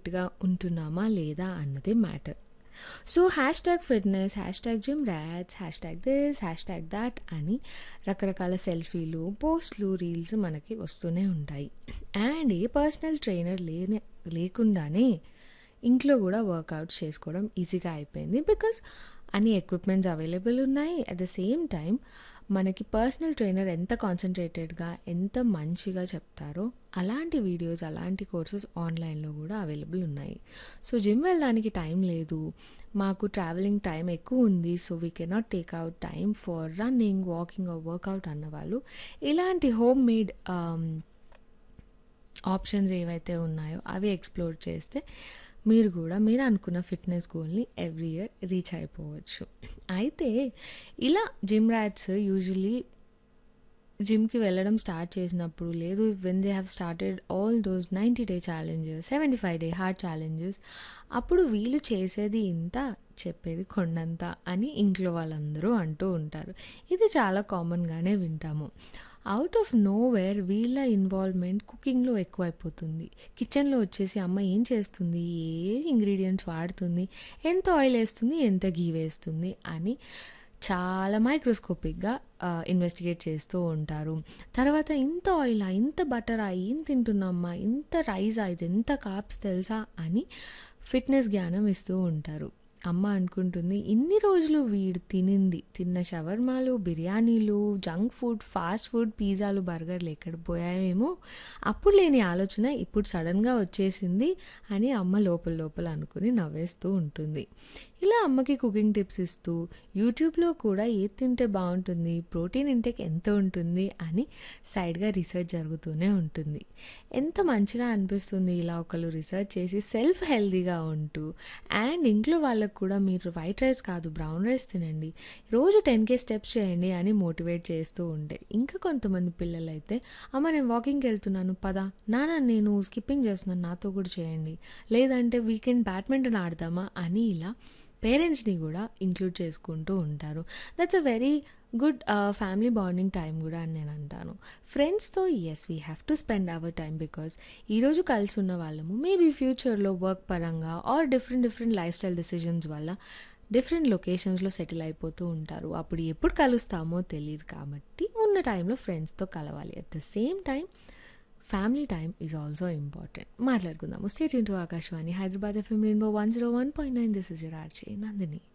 ఫిట్గా ఉంటున్నామా లేదా అన్నది matter so hash tag fitness hash tag gym rats hash tag this hash tag that అని రకరకాల సెల్ఫీలు పోస్ట్లు రీల్స్ మనకి వస్తూనే ఉంటాయి అండ్ ఏ పర్సనల్ ట్రైనర్ లేని లేకుండానే ఇంట్లో కూడా వర్కౌట్స్ చేసుకోవడం ఈజీగా అయిపోయింది బికాస్ అన్ని ఎక్విప్మెంట్స్ అవైలబుల్ ఉన్నాయి అట్ ద సేమ్ టైం మనకి పర్సనల్ ట్రైనర్ ఎంత కాన్సన్ట్రేటెడ్గా ఎంత మంచిగా చెప్తారో అలాంటి వీడియోస్ అలాంటి కోర్సెస్ ఆన్లైన్లో కూడా అవైలబుల్ ఉన్నాయి సో జిమ్ వెళ్ళడానికి టైం లేదు మాకు ట్రావెలింగ్ టైం ఎక్కువ ఉంది so we cannot take out time for running walking or workout అన్న వాళ్ళు ఇలాంటి హోమ్ మేడ్ ఆప్షన్స్ ఏవైతే ఉన్నాయో అవి ఎక్స్ప్లోర్ చేస్తే మీరు కూడా మీరు అనుకున్న ఫిట్నెస్ గోల్ని ఎవ్రీ ఇయర్ రీచ్ అయిపోవచ్చు అయితే ఇలా జిమ్ ర్యాట్స్ యూజువలీ జిమ్కి వెళ్ళడం స్టార్ట్ చేసినప్పుడు లేదు when they have started all those ninety day challenges seventy five day hard challenges అప్పుడు వీళ్ళు చేసేది ఇంత చెప్పేది కొండంత అని ఇంట్లో వాళ్ళందరూ అంటూ ఉంటారు ఇది చాలా కామన్గానే వింటాము అవుట్ ఆఫ్ నో వేర్ వీళ్ళ ఇన్వాల్వ్మెంట్ కుకింగ్లో ఎక్కువైపోతుంది కిచెన్లో వచ్చేసి అమ్మ ఏం చేస్తుంది ఏ ఇంగ్రీడియంట్స్ వాడుతుంది ఎంత ఆయిల్ వేస్తుంది ఎంత గీ వేస్తుంది అని చాలా మైక్రోస్కోపిక్గా ఇన్వెస్టిగేట్ చేస్తూ ఉంటారు తర్వాత ఇంత ఆయిలా ఇంత బటరా ఏం తింటున్నామ్మా ఇంత రైజా ఇది ఎంత కాప్స్ తెలుసా అని ఫిట్నెస్ జ్ఞానం ఇస్తూ ఉంటారు అమ్మ అనుకుంటుంది ఇన్ని రోజులు వీడు తినింది తిన్న షవర్మాలు బిర్యానీలు జంక్ ఫుడ్ ఫాస్ట్ ఫుడ్ పిజ్జాలు బర్గర్లు ఎక్కడ పోయాయేమో అప్పుడు లేని ఆలోచన ఇప్పుడు సడన్గా వచ్చేసింది అని అమ్మ లోపల లోపల అనుకుని నవ్వేస్తూ ఉంటుంది ఇలా అమ్మకి కుకింగ్ టిప్స్ ఇస్తూ యూట్యూబ్లో కూడా ఏది తింటే బాగుంటుంది ప్రోటీన్ ఇంటేక్ ఎంత ఉంటుంది అని సైడ్గా రీసెర్చ్ జరుగుతూనే ఉంటుంది ఎంత మంచిగా అనిపిస్తుంది ఇలా ఒకరు రీసెర్చ్ చేసి సెల్ఫ్ హెల్తీగా ఉంటూ అండ్ ఇంట్లో వాళ్ళకు కూడా మీరు వైట్ రైస్ కాదు బ్రౌన్ రైస్ తినండి రోజు టెన్ కే స్టెప్స్ చేయండి అని మోటివేట్ చేస్తూ ఉండే ఇంకా కొంతమంది పిల్లలు అయితే అమ్మ నేను వాకింగ్కి వెళ్తున్నాను పద నాన్న నేను స్కిప్పింగ్ చేస్తున్నాను నాతో కూడా చేయండి లేదంటే వీకెండ్ బ్యాడ్మింటన్ ఆడదామా అని ఇలా పేరెంట్స్ని కూడా ఇంక్లూడ్ చేసుకుంటూ ఉంటారు that's a very good family bonding time కూడా అని నేను అంటాను ఫ్రెండ్స్తో yes we have to spend our time because ఈరోజు కలిసి ఉన్న వాళ్ళము మేబీ ఫ్యూచర్లో వర్క్ పరంగా or different different lifestyle decisions వల్ల డిఫరెంట్ లొకేషన్స్లో సెటిల్ అయిపోతూ ఉంటారు అప్పుడు ఎప్పుడు కలుస్తామో తెలియదు కాబట్టి ఉన్న టైంలో ఫ్రెండ్స్తో కలవాలి at the same time family time is also important మాట్లాడుకుందాము stay tuned Akashvani Hyderabad FM rainbow one zero one point nine this is your RJ Nandini